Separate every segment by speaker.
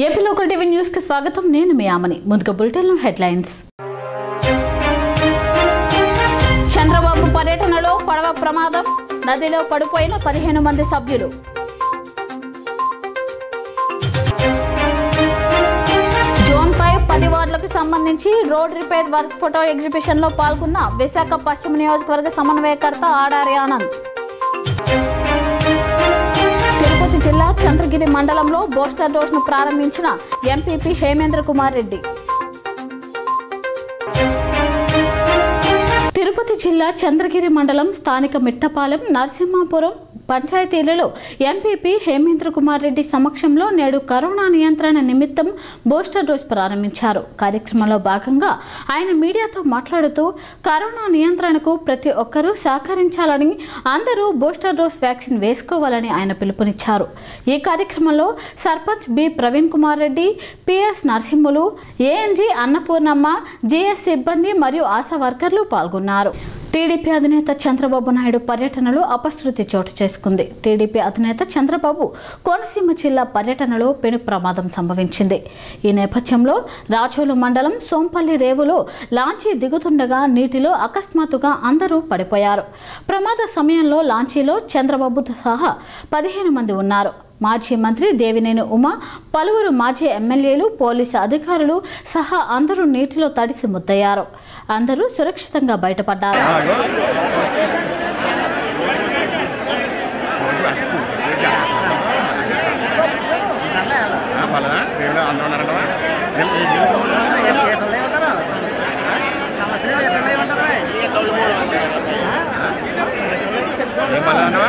Speaker 1: AP local TV news కి స్వాగతం నేను మీ ఆమని ముందుగా బులెటిన్ హెడ్లైన్స్ చంద్రబాబు పర్యటనలో పడవ ప్రమాదం నదిలో పడిపోయిన పదిహేను మంది సభ్యులు జోన్ ఫైవ్ పది వార్డులకు సంబంధించి road repair work photo exhibition లో పాల్గొన్న విశాఖ పశ్చిమ నియోజకవర్గ సమన్వయకర్త ఆడారి ఆనంద్ తిరుపతి జిల్లా చంద్రగిరి మండలంలో బోస్టర్ డోస్ ను ప్రారంభించిన ఎంపీపీ హేమేంద్ర కుమార్ రెడ్డి తిరుపతి జిల్లా చంద్రగిరి మండలం స్థానిక మిట్టపాలెం నరసింహాపురం పంచాయతీలలో ఎంపీపీ హేమేంద్ర కుమార్ రెడ్డి సమక్షంలో నేడు కరోనా నియంత్రణ నిమిత్తం బూస్టర్ డోస్ ప్రారంభించారు కార్యక్రమంలో భాగంగా ఆయన మీడియాతో మాట్లాడుతూ కరోనా నియంత్రణకు ప్రతి ఒక్కరూ సహకరించాలని అందరూ బూస్టర్ డోస్ వ్యాక్సిన్ వేసుకోవాలని ఆయన పిలుపునిచ్చారు ఈ కార్యక్రమంలో sarpanch B Praveen Kumar Reddy PS Narasimhulu ANG Annapurnamma GS సిబ్బంది మరియు ఆశా వర్కర్లు పాల్గొన్నారు టీడీపీ అధినేత చంద్రబాబు నాయుడు పర్యటనలో అపశృతి చోటు చేసుకుంది టీడీపీ అధినేత చంద్రబాబు కోనసీమ జిల్లా పర్యటనలో పెను ప్రమాదం సంభవించింది ఈ నేపథ్యంలో రాచోలు మండలం సోంపల్లి రేవులో లాంచీ దిగుతుండగా నీటిలో అకస్మాత్తుగా అందరూ పడిపోయారు ప్రమాద సమయంలో లాంచీలో చంద్రబాబు సహా పదిహేను మంది ఉన్నారు మాజీ మంత్రి దేవినేని ఉమ పలువురు మాజీ ఎమ్మెల్యేలు పోలీసు అధికారులు సహా అందరూ నీటిలో తడిసి ముద్దయ్యారు అందరూ సురక్షితంగా బయటపడ్డారు
Speaker 2: పలదా దేవుడు అందరూ ఉన్నారంటవా
Speaker 3: ఈతలే ఉంటారు సమస్యలు ఈతలే ఉంటారు
Speaker 2: ఏం పలదా అన్నవా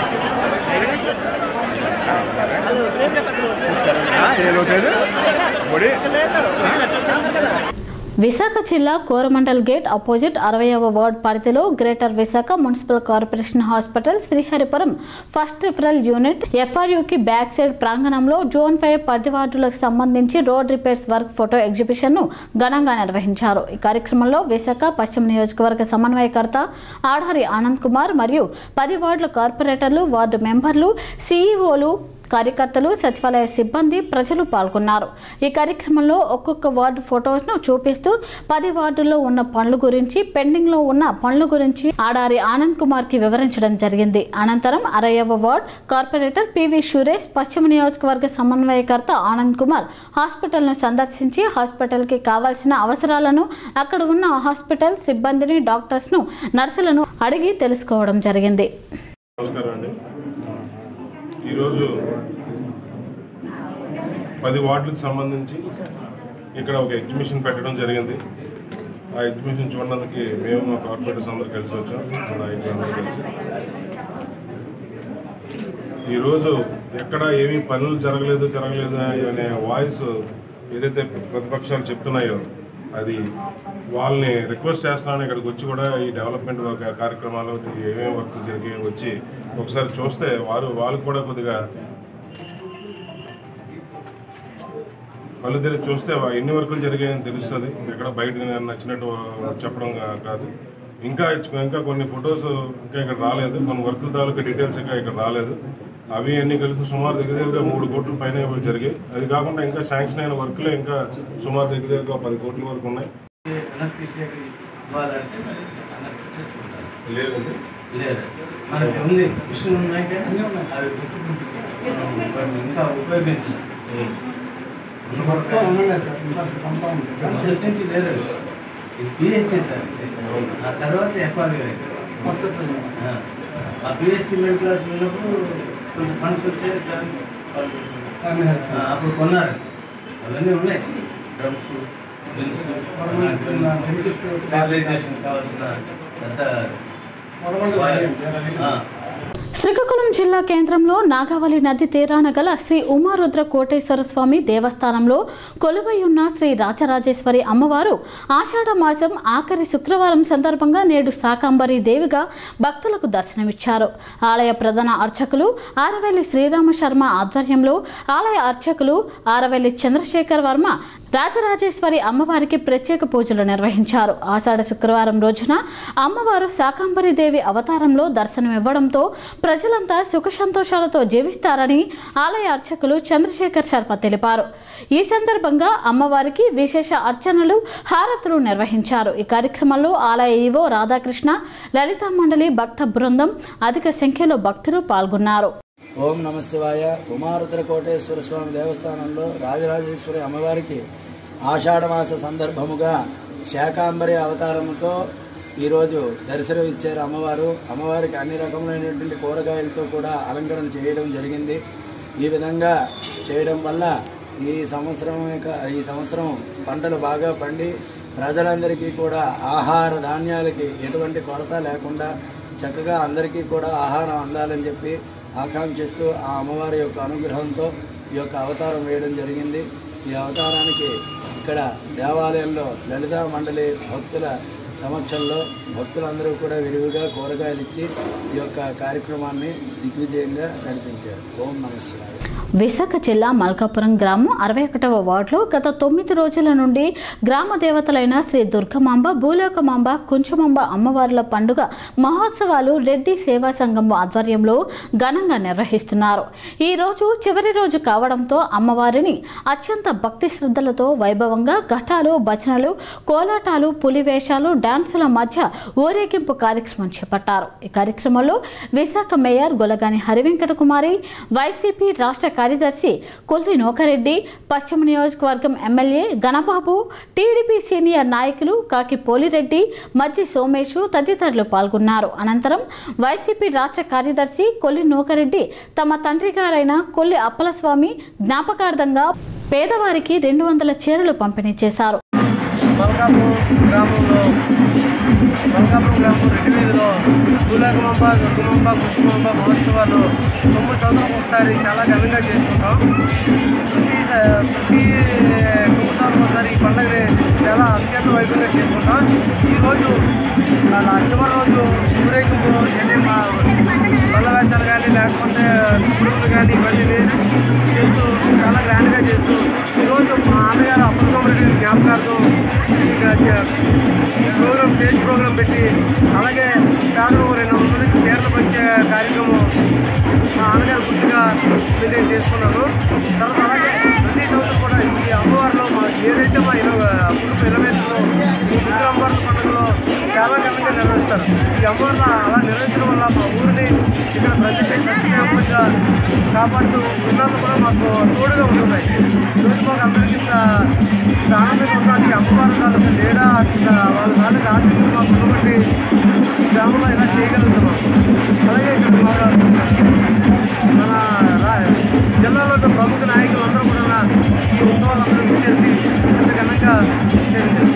Speaker 2: ఏ లోతేది పొడి
Speaker 1: విశాఖ జిల్లా కోరమండల్ గేట్ అపోజిట్ అరవైవ వార్డ్ పరిధిలో greater Visakha municipal corporation hospital Sriharipuram first referral unit ఎఫ్ఆర్యూకి బ్యాక్ సైడ్ ప్రాంగణంలో జోన్ ఫైవ్ పది వార్డులకు సంబంధించి రోడ్ రిపేర్స్ వర్క్ ఫోటో ఎగ్జిబిషన్ను ఘనంగా నిర్వహించారు ఈ కార్యక్రమంలో విశాఖ పశ్చిమ నియోజకవర్గ సమన్వయకర్త ఆడారి ఆనంద్ కుమార్ మరియు పది వార్డుల కార్పొరేటర్లు వార్డు మెంబర్లు సీఈఓలు కార్యకర్తలు సచివాలయ సిబ్బంది ప్రజలు పాల్గొన్నారు ఈ కార్యక్రమంలో ఒక్కొక్క వార్డు ఫొటోస్ను చూపిస్తూ పది వార్డుల్లో ఉన్న పనుల గురించి పెండింగ్లో ఉన్న పనుల గురించి ఆడారి ఆనంద్ కుమార్ కి వివరించడం జరిగింది అనంతరం అరయవ వార్డ్ కార్పొరేటర్ పివి సురేష్ పశ్చిమ నియోజకవర్గ సమన్వయకర్త ఆనంద్ కుమార్ హాస్పిటల్ను సందర్శించి హాస్పిటల్కి కావాల్సిన అవసరాలను అక్కడ ఉన్న హాస్పిటల్ సిబ్బందిని డాక్టర్స్ను నర్సులను అడిగి తెలుసుకోవడం జరిగింది
Speaker 4: నమస్కారం అండి ఈరోజు పది వార్డులకు సంబంధించి ఇక్కడ ఒక ఎగ్జిబిషన్ పెట్టడం జరిగింది ఆ ఎగ్జిబిషన్ చూడడానికి మేము మా కార్పొరేటర్స్ అందరూ కలిసి వచ్చాం మా నాయకులు అందరూ కలిసి ఈరోజు ఎక్కడ ఏమీ పనులు జరగలేదు జరగలేదు అనే వాయిస్ ఏదైతే ప్రతిపక్షాలు చెప్తున్నాయో అది వాళ్ళని రిక్వెస్ట్ చేస్తున్నాను ఇక్కడికి వచ్చి కూడా ఈ డెవలప్మెంట్ వర్క్ కార్యక్రమాలు ఏమేమి వర్క్ జరిగి వచ్చి ఒకసారి చూస్తే వారు వాళ్ళు కూడా కొద్దిగా కళ్ళు తెరిచి చూస్తే వా- ఎన్ని వర్కులు జరిగాయని తెలుస్తుంది ఎక్కడ బయట నచ్చినట్టు చెప్పడం కా- కాదు ఇంకా ఇచ్చు- ఇంకా కొన్ని ఫొటోస్ ఇంకా ఇక్కడ రాలేదు కొన్ని వర్కుల తాలూకా డీటెయిల్స్ ఇంకా ఇక్కడ రాలేదు అవి అన్ని కలిసి సుమారు దగ్గర దగ్గరగా మూడు కోట్ల పైన జరిగాయి అది కాకుండా ఇంకా శాంక్షన్ అయిన వర్కులే ఇంకా సుమారు దగ్గర దగ్గర పది కోట్ల వరకు ఉన్నాయి
Speaker 5: అనస్థిషియాకి ఇవ్వాలంటే మరి అనస్థిషిస్ట్ ఉంటారు.
Speaker 4: లేదండి
Speaker 5: లేదు మనకి ఉంది మిషన్ ఉన్నాయి కానీ అవి మనం వాటిని ఇంకా ఉపయోగించలేదు మొదటి నుంచి లేదు ఇది పిఎస్సీ సార్ ఇది. ఆ తర్వాత ఎఫ్ఆర్ఏ ఆ పిఎస్సీ మిడిల్ క్లాస్ ఉన్నప్పుడు కొంచెం ఫండ్స్ వచ్చాయి దాన్ని వాళ్ళు, ఆ, అప్పుడు కొన్నారు అవన్నీ ఉన్నాయి డ్రమ్స్ డ్రిల్స్ స్టెరిలైజేషన్ కావాల్సిన పెద్ద ఆ,
Speaker 1: శ్రీకాకుళం జిల్లా కేంద్రంలో నాగావళి నది తీరాన గల శ్రీ ఉమారుద్ర కోటేశ్వర స్వామి దేవస్థానంలో కొలువై ఉన్న శ్రీ రాజరాజేశ్వరి అమ్మవారు ఆషాఢ మాసం ఆఖరి శుక్రవారం సందర్భంగా నేడు శాకాంబరి దేవిగా భక్తులకు దర్శనమిచ్చారు ఆలయ ప్రధాన అర్చకులు ఆరవెల్లి శ్రీరామ శర్మ ఆధ్వర్యంలో ఆలయ అర్చకులు ఆరవెల్లి చంద్రశేఖర్ వర్మ రాజరాజేశ్వరి అమ్మవారికి ప్రత్యేక పూజలు నిర్వహించారు ఆషాఢ శుక్రవారం రోజున అమ్మవారు శాకాంబరిదేవి అవతారంలో దర్శనమివ్వడంతో ప్రజలంతా సుఖ సంతోషాలతో జీవిస్తారని ఆలయ అర్చకులు చంద్రశేఖర్ శర్మ తెలిపారు ఈ సందర్భంగా అమ్మవారికి విశేష అర్చనలు హారతులు నిర్వహించారు ఈ కార్యక్రమంలో ఆలయ ఈవో రాధాకృష్ణ లలితా మండలి భక్త బృందం అధిక సంఖ్యలో భక్తులు పాల్గొన్నారు
Speaker 6: ఓం నమ శివాయ ఉమారుద్ర కోటేశ్వర స్వామి దేవస్థానంలో రాజరాజేశ్వరి అమ్మవారికి ఆషాఢమాస సందర్భముగా శాకాంబరి అవతారముతో ఈరోజు దర్శనం ఇచ్చారు అమ్మవారు అమ్మవారికి అన్ని రకములైనటువంటి కూరగాయలతో కూడా అలంకరణ చేయడం జరిగింది ఈ విధంగా చేయడం వల్ల ఈ సంవత్సరం యొక్క- ఈ సంవత్సరం పంటలు బాగా పండి ప్రజలందరికీ కూడా ఆహార ధాన్యాలకి ఎటువంటి కొరత లేకుండా చక్కగా అందరికీ కూడా ఆహారం అందాలని చెప్పి ఆకాంక్షిస్తూ ఆ అమ్మవారి యొక్క అనుగ్రహంతో ఈ యొక్క అవతారం వేయడం జరిగింది ఈ అవతారానికి ఇక్కడ దేవాలయంలో లలితా మండలి భక్తుల సమక్షంలో భక్తులందరూ కూడా విరివిగా కూరగాయలు ఇచ్చి ఈ యొక్క కార్యక్రమాన్ని దిగ్విజయంగా నడిపించారు ఓం నమస్కారం
Speaker 1: విశాఖ జిల్లా మల్కాపురం గ్రామం అరవై ఒకటవ వార్డులో గత తొమ్మిది రోజుల నుండి గ్రామ దేవతలైన శ్రీ దుర్గమాంబ భూలోకమాంబ కుంచమాంబ అమ్మవార్ల పండుగ మహోత్సవాలు రెడ్డి సేవా సంఘం ఆధ్వర్యంలో ఘనంగా నిర్వహిస్తున్నారు ఈ రోజు చివరి రోజు కావడంతో అమ్మవారిని అత్యంత భక్తి శ్రద్ధలతో వైభవంగా ఘటాలు భజనలు కోలాటాలు పులివేషాలు డాన్సుల మధ్య ఊరేగింపు కార్యక్రమం చేపట్టారు ఈ కార్యక్రమంలో విశాఖ మేయర్ గొలగాని హరివెంకట కుమారి వైసీపీ రాష్ట్ర కార్యదర్శి కొల్లి నోకరెడ్డి పశ్చిమ నియోజకవర్గం ఎమ్మెల్యే గణబాబు టీడీపీ సీనియర్ నాయకులు కాకి పోలిరెడ్డి మజ్జి సోమేషు తదితరులు పాల్గొన్నారు అనంతరం వైసీపీ రాష్ట్ర కార్యదర్శి కొల్లి నోకరెడ్డి తమ తండ్రి గారైన కొల్లి అప్పలస్వామి జ్ఞాపకార్థంగా పేదవారికి రెండు వందల చీరలు పంపిణీ చేశారు
Speaker 3: మల్కాపూర్ గ్రామంలో మల్కాపురం గ్రామం రెడ్డి వీధిలో దూలేకమాంబ దుర్గమాంబ కృష్ణమాంబ మహోత్సవాలు తొమ్మిది సంవత్సరం ఒకసారి చాలా ఘనంగా చేసుకుంటాం ప్రతి స- ప్రతి తొమ్మిది సంవత్సరం ఒకసారి ఈ పండుగని చాలా అత్యంత వైభవంగా చేసుకుంటాం ఈరోజు అలా చివరి రోజు ఊరేగింపు అంటే మా బల్ల వేషాలు కానీ లేకపోతే పురుగులు కానీ ఇవన్నీ చేస్తూ చాలా గ్రాండ్గా చేస్తూ ఈరోజు మా అన్నగారు అప్పటికమ్మడి జ్ఞాపకాలతో ఇక చే- ప్రోగ్రామ్ స్టేజ్ ప్రోగ్రామ్ పెట్టి అలాగే పేదలు రెండు వందల నుంచి చీరలు పంచే కార్యక్రమం మా నాన్నగారు గుర్తుగా మెయింటైన్ చేసుకున్నాను తర్వాత అలాగే ప్రతి సంవత్సరం కూడా ఈ అమ్మవారిలో మా ఏదైతే మా ఇరవై కుటుంబ ఇరవైలో ఈ ముద్ర అమ్మవారి పండుగలో చాలా ఘనంగా నిర్వహిస్తారు ఈ అమ్మవారిని అలా నిర్వహించడం వల్ల మా ఊరిని ఇక్కడ ప్రజలకి సత్యవంతంగా కాపాడుతూ ఉన్నందుకు కూడా మాకు తోడుగా ఉంటున్నాయి ఈరోజు మాకు అందరికీ ఇంత ఇంత ఆనందంగా ఉండడానికి అమ్మవారి తాలూకా తేడా ఇంత వాళ్ళ తాలూకా ఆశీస్సులు మాకు ఉన్నబట్టి ఈ గ్రామంలో ఇలా చేయగలుగుతున్నాం అలాగే ఇక్కడ మా మన రా- జిల్లాలో ఉన్న ప్రముఖ నాయకులు అందరూ కూడా ఈ ఉత్సవాలందరూ విచ్చేసి ఇంత ఘనంగా చేశారు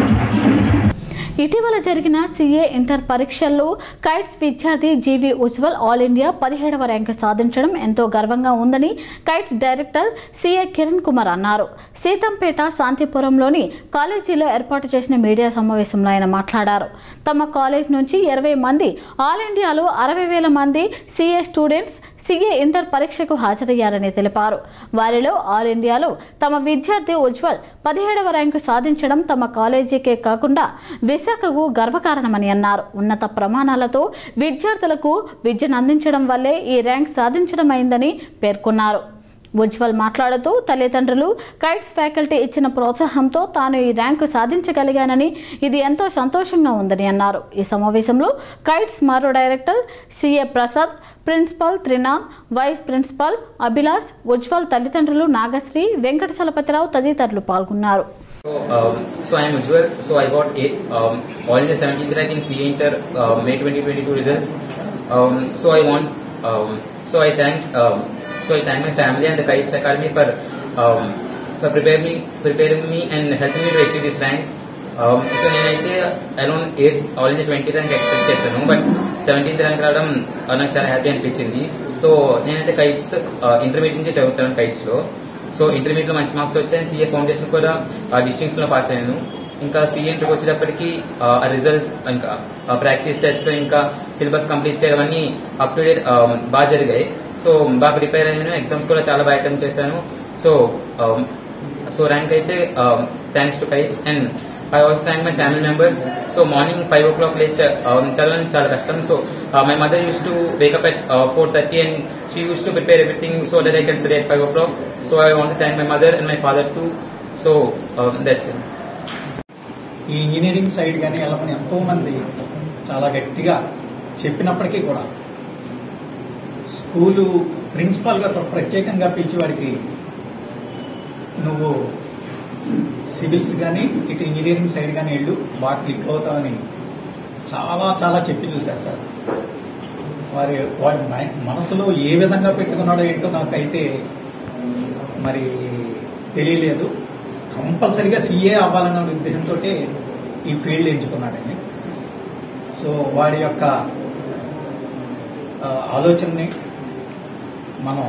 Speaker 1: ఇటీవల జరిగిన సీఏ ఇంటర్ పరీక్షల్లో కైట్స్ విద్యార్థి జీవి ఉజ్వల్ ఆల్ ఇండియా పదిహేడవ ర్యాంకు సాధించడం ఎంతో గర్వంగా ఉందని KITS director CA Kiran Kumar అన్నారు సీతంపేట శాంతిపురంలోని కాలేజీలో ఏర్పాటు చేసిన మీడియా సమావేశంలో ఆయన మాట్లాడారు తమ కాలేజ్ నుంచి ఇరవై మంది ఆల్ ఇండియాలో అరవై వేల మంది సీఏ స్టూడెంట్స్ సీఏ ఇంటర్ పరీక్షకు హాజరయ్యారని తెలిపారు వారిలో ఆల్ ఇండియాలో తమ విద్యార్థి ఉజ్వల్ పదిహేడవ ర్యాంకు సాధించడం తమ కాలేజీకే కాకుండా విశాఖకు గర్వకారణమని అన్నారు ఉన్నత ప్రమాణాలతో విద్యార్థులకు విద్యను అందించడం వల్లే ఈ ర్యాంక్ సాధించడం అయిందని పేర్కొన్నారు ఉజ్వల్ మాట్లాడుతూ తల్లిదండ్రులు కైట్స్ ఫ్యాకల్టీ ఇచ్చిన ప్రోత్సాహంతో తాను ఈ ర్యాంకు సాధించగలిగానని ఇది ఎంతో సంతోషంగా ఉందని అన్నారు ఈ సమావేశంలో కైట్స్ మరో director CA Prasad principal Trinath vice principal Abhilash Ujwal తల్లిదండ్రులు నాగశ్రీ వెంకట చలపతిరావు తదితరులు పాల్గొన్నారు
Speaker 7: So, um, so I am Ujjwal. So I got eight, um, all in the 17th rank in CA Inter uh, May 2022 results. Um, so I want, um, so I thank, um, so I thank my family and the Kites Academy for, um, for preparing me, preparing me and helping me to achieve this rank. Um, so నేనైతే around eight all India twenty rank expect చేస్తాను but seventeenth rank రావడం uh, నాకు చాలా happy అనిపించింది so నేనైతే kites intermediate నుంచి చదువుతాను kites లో సో ఇంటర్మీడియట్ లో మంచి మార్క్స్ వచ్చాయి సీఏ ఫౌండేషన్ కూడా డిస్టింక్స్ లో పాస్ అయ్యాను ఇంకా సీఏ ఇంటర్కి వచ్చేటప్పటికి ఆ రిజల్ట్స్ ఇంకా ప్రాక్టీస్ టెస్ట్ ఇంకా సిలబస్ కంప్లీట్ చేయడం అన్ని అప్ టు డేట్ బాగా జరిగాయి సో బాగా ప్రిపేర్ అయ్యాను ఎగ్జామ్స్ కూడా చాలా బాగా అటెంప్ట్ చేశాను సో సో ర్యాంక్ అయితే thanks to KITS and I also thank my family members so morning five o'clock లేచి చదవడం చాలా కష్టం so my mother use to wake up at four thirty and she use to prepare everything so that I can study at five o'clock so I want thank my mother and my father too so that's it
Speaker 8: ఈ engineering side కానీ వెళ్ళమని ఎంతో మంది చాలా గట్టిగా చెప్పినప్పటికీ కూడా school ప్రిన్సిపాల్గా ప్రత్యేకంగా పిలిచి వాడికి నువ్వు సివిల్స్ కానీ ఇటు ఇంజనీరింగ్ సైడ్ కానీ వెళ్ళు బాగా క్లిక్ అవుతావని చాలా చాలా చెప్పి చూశారు సార్ వారి వాడి మై- మనసులో ఏ విధంగా పెట్టుకున్నాడో ఏంటో నాకైతే మరి తెలియలేదు కంపల్సరిగా సీఏ అవ్వాలన్న ఉద్దేశంతో ఈ ఫీల్డ్ ఎంచుకున్నాడండి సో వాడి యొక్క ఆ, ఆలోచనని మనం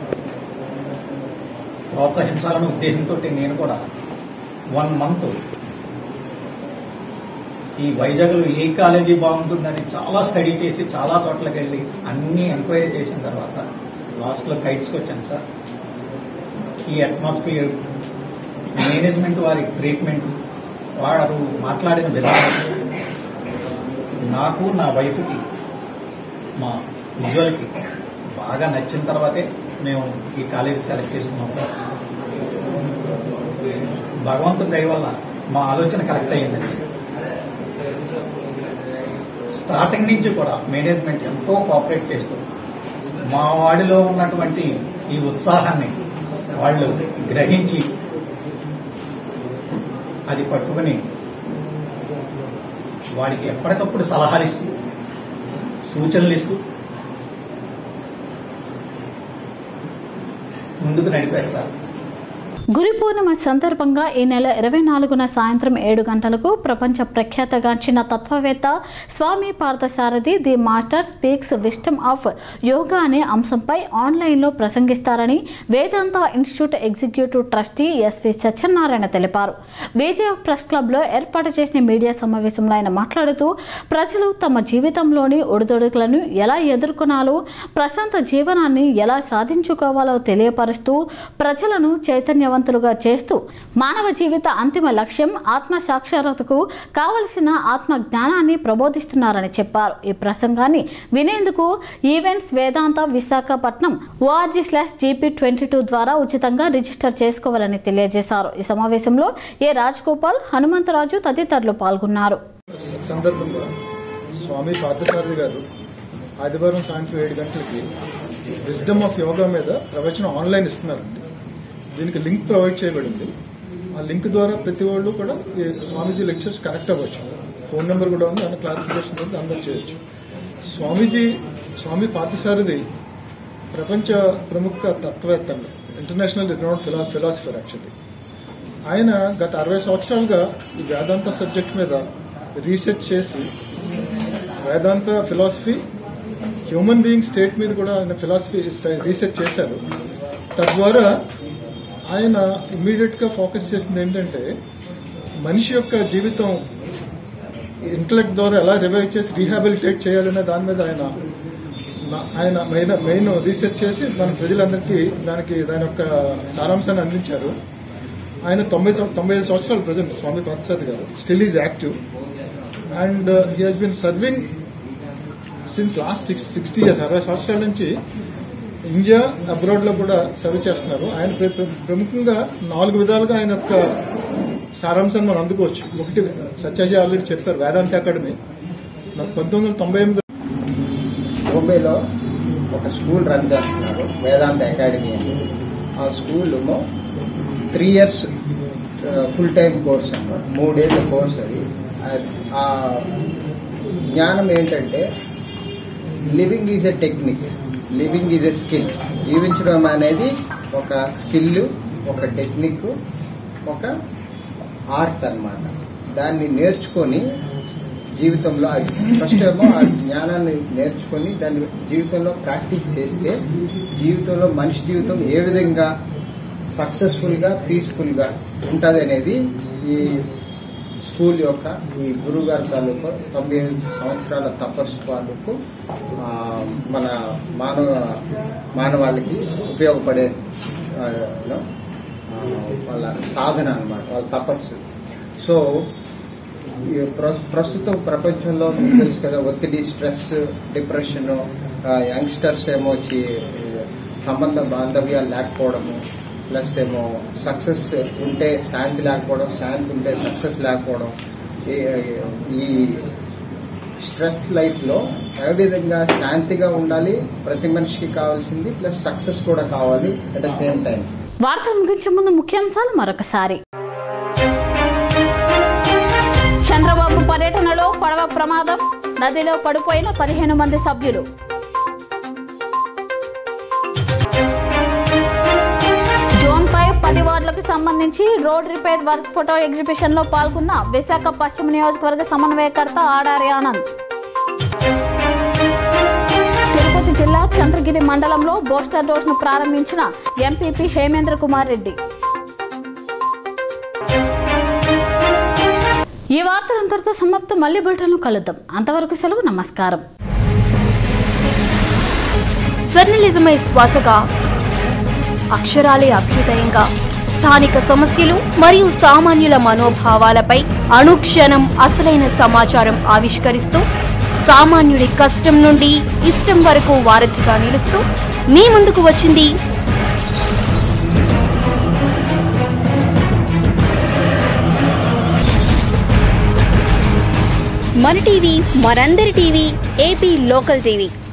Speaker 8: ప్రోత్సహించాలనే ఉద్దేశంతో నేను కూడా వన్ మంత్ ఈ వైజాగ్లో ఏ కాలేజీ బాగుంటుందని చాలా స్టడీ చేసి చాలా చోట్లకి వెళ్ళి అన్ని ఎంక్వైరీ చేసిన తర్వాత లాస్ట్లో కైట్స్కి వచ్చాను సార్ ఈ అట్మాస్ఫియర్ మేనేజ్మెంట్ వారి ట్రీట్మెంట్ వారు మాట్లాడిన విధానం నాకు నా వైఫ్కి మా విజువల్కి బాగా నచ్చిన తర్వాతే మేము ఈ కాలేజీ సెలెక్ట్ చేసుకున్నాం సార్ భగవంతుడి దయ వల్ల మా ఆలోచన కరెక్ట్ అయ్యిందండి స్టార్టింగ్ నుంచి కూడా మేనేజ్మెంట్ ఎంతో కోఆపరేట్ చేస్తూ మా వాడిలో ఉన్నటువంటి ఈ ఉత్సాహాన్ని వాళ్ళు గ్రహించి అది పట్టుకుని వాడికి ఎప్పటికప్పుడు సలహాలు ఇస్తూ సూచనలు ఇస్తూ ముందుకు నడిపారు సార్
Speaker 1: గురి పూర్ణిమ సందర్భంగా ఈ నెల ఇరవై నాలుగున సాయంత్రం ఏడు గంటలకు ప్రపంచ ప్రఖ్యాతగాంచిన తత్వవేత్త Swami Parthasarathy the master speaks wisdom of yoga అనే అంశంపై ఆన్లైన్లో ప్రసంగిస్తారని Vedanta institute executive trustee SV Satyanarayana తెలిపారు విజయ ప్రెస్ క్లబ్లో ఏర్పాటు చేసిన మీడియా సమావేశంలో ఆయన మాట్లాడుతూ ప్రజలు తమ జీవితంలోని ఒడిదొడుకులను ఎలా ఎదుర్కొనాలో ప్రశాంత జీవనాన్ని ఎలా సాధించుకోవాలో తెలియపరుస్తూ ప్రజలను చైతన్యవంతులుగా చేస్తూ మానవ జీవిత అంతిమ లక్ష్యం ఆత్మ సాక్షాత్కు కావలసిన ఆత్మ జ్ఞానాన్ని ప్రబోధిస్తున్నారని చెప్పారు ఈ ప్రసంగాన్ని వినేందుకు events Vedanta Visakhapatnam ORG slash GP twenty two ద్వారా ఉచితంగా రిజిస్టర్ చేసుకోవాలని తెలియజేశారు ఈ సమావేశంలో ఏ రాజ్ గోపాల్ హనుమంతరాజు తదితరులు పాల్గొన్నారు
Speaker 9: సందర్భంగా స్వామి పార్థసారథి గారు ఆదివారం సాయంత్రం ఏడు గంటలకి విజ్డమ్ ఆఫ్ యోగా మీద ప్రవచనం ఆన్లైన్ ఇస్తున్నారండి దీనికి లింక్ ప్రొవైడ్ చేయబడింది ఆ లింక్ ద్వారా ప్రతి వాళ్ళు కూడా ఈ స్వామీజీ లెక్చర్స్ కనెక్ట్ అవ్వచ్చు ఫోన్ నెంబర్ కూడా ఉంది దాని క్లారిఫికేషన్ ఉంది అందరూ చేయొచ్చు స్వామీజీ స్వామి పార్థసారథి ప్రపంచ ప్రముఖ తత్వవేత్త ఇంటర్నేషనల్ రినౌండ్ ఫిలా ఫిలాసఫర్ యాక్చువల్లీ ఆయన గత అరవై సంవత్సరాలుగా ఈ వేదాంత సబ్జెక్ట్ మీద రీసెర్చ్ చేసి Vedanta philosophy human being state మీద కూడా ఆయన ఫిలాసఫీ రీసెర్చ్ చేశారు తద్వారా ఆయన ఇమ్మీడియట్ గా ఫోకస్ చేసింది ఏంటంటే మనిషి యొక్క జీవితం ఇంటలెక్ట్ ద్వారా ఎలా రివైవ్ చేసి రీహాబిలిటేట్ చేయాలనే దాని మీద ఆయన నా- ఆయన మెయిన్ మెయిన్ రీసెర్చ్ చేసి మన ప్రజలందరికీ దానికి దాని యొక్క సారాంశాన్ని అందించారు ఆయన తొంభై సం- తొంభై ఐదు సంవత్సరాలు present Swami Parthasarathy garu still is active and he has been serving since last six sixty years అరవై సంవత్సరాల నుంచి ఇండియా అబ్రాడ్ లో కూడా సర్వ్ చేస్తున్నారు ఆయన ప్ర- ప్ర- ప్రముఖంగా నాలుగు విధాలుగా ఆయన యొక్క సారాంశాన్ని మనం అందుకోవచ్చు ఒకటి సత్యాజీ ఆల్రెడీ చెప్పారు వేదాంత అకాడమీ నాకు పంతొమ్మిది వందల తొంభై ఎనిమిది
Speaker 10: ముంబైలో ఒక స్కూల్ రన్ చేస్తున్నారు వేదాంత అకాడమీ అని ఆ school three years full time course అన్నమాట మూడేళ్ల కోర్స్ అది ఆ జ్ఞానం ఏంటంటే living is a technique living is a skill జీవించడం అనేది ఒక స్కిల్ ఒక టెక్నిక్ ఒక ఆర్ట్ అన్నమాట దాన్ని నేర్చుకొని జీవితంలో ఫస్ట్ ఏమో ఆ జ్ఞానాన్ని నేర్చుకొని దాన్ని జీవితంలో ప్రాక్టీస్ చేస్తే జీవితంలో మనిషి జీవితం ఏ విధంగా సక్సెస్ఫుల్ గా పీస్ఫుల్ గా ఉంటది అనేది ఈ స్కూల్ యొక్క ఈ గురువు గారి తాలూకు తొంభై ఐదు సంవత్సరాల తపస్సు తాలూకు ఆ, మన మానవ మానవాళికి ఉపయోగపడే ఆ, you know, ఆ, వాళ్ళ సాధన అన్నమాట వాళ్ళ తపస్సు సో ఈ ప్ర- ప్రస్తుతం ప్రపంచంలో మీకు తెలుసు కదా ఒత్తిడి స్ట్రెస్ డిప్రెషన్ యంగ్స్టర్స్ ఏమో వచ్చి సంబంధ బాంధవ్యాలు లేకపోవడము ప్లస్ ఏమో సక్సెస్ ఉంటే శాంతి లేకపోవడం శాంతి ఉంటే సక్సెస్ లేకపోవడం ఈ- ఈ స్ట్రెస్ లైఫ్ లో ఏ విధంగా శాంతిగా ఉండాలి ప్రతి మనిషికి కావాల్సింది ప్లస్ సక్సెస్ కూడా కావాలి అట్ ద సేమ్ టైం
Speaker 1: వార్తలు ముగించే ముందు ముఖ్యాంశాలు మరొకసారి చంద్రబాబు పర్యటనలో పడవ ప్రమాదం నదిలో పడిపోయిన పదిహేను మంది సభ్యులు జోన్ ఫైవ్ పది వార్డులకు సంబంధించి road repair work photo exhibition లో పాల్గొన్న విశాఖ పశ్చిమ నియోజకవర్గ సమన్వయకర్త ఆడారి ఆనంద్ తిరుపతి జిల్లా చంద్రగిరి మండలంలో బోస్టర్ డోస్ ను ప్రారంభించిన ఎంపీపీ హేమేంద్ర కుమార్ రెడ్డి ఈ వార్తలు అంతటితో సమాప్తం మళ్ళీ బులెటిన్లో కలుద్దాం అంతవరకు సెలవు నమస్కారం
Speaker 11: జర్నలిజమే శ్వాసగా అక్షరాలే అభ్యుదయంగా స్థానిక సమస్యలు మరియు సామాన్యుల మనోభావాలపై అనుక్షణం అసలైన సమాచారం ఆవిష్కరిస్తూ సామాన్యుడి కష్టం నుండి ఇష్టం వరకు వారధిగా నిలుస్తూ మీ ముందుకు వచ్చింది మన టీవీ మనందరి టీవీ ఏపీ లోకల్ టీవీ